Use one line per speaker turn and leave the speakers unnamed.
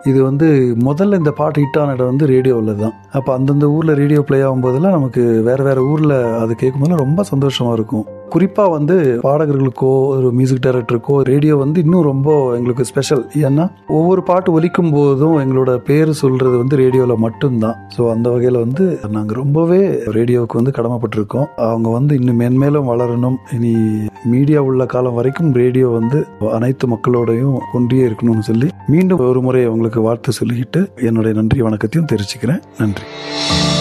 இது வந்து முதல்ல இந்த பாட்டு ஹிட் ஆன இடம் வந்து ரேடியோவில் தான் அப்போ அந்தந்த ஊரில் ரேடியோ ப்ளே ஆகும்போதெல்லாம் நமக்கு வேற வேற ஊரில் அது கேட்கும்போது ரொம்ப சந்தோஷமா இருக்கும் குறிப்பாக வந்து பாடகர்களுக்கோ ஒரு மியூசிக் டைரக்டருக்கோ ரேடியோ வந்து இன்னும் ரொம்ப எங்களுக்கு ஸ்பெஷல் ஏன்னா ஒவ்வொரு பாட்டு ஒலிக்கும் போதும் எங்களோட பேர் சொல்றது வந்து ரேடியோவில் மட்டும்தான் ஸோ அந்த வகையில் வந்து நாங்கள் ரொம்பவே ரேடியோவுக்கு வந்து கடமைப்பட்டிருக்கோம் அவங்க வந்து இன்னும் மென்மேலும் வளரணும் இனி மீடியா உள்ள காலம் வரைக்கும் ரேடியோ வந்து அனைத்து மக்களோடையும் ஒன்றியே இருக்கணும்னு சொல்லி மீண்டும் ஒரு முறை அவங்களுக்கு வாழ்த்து சொல்லிக்கிட்டு என்னுடைய நன்றி வணக்கத்தையும் தெரிவிச்சுக்கிறேன் நன்றி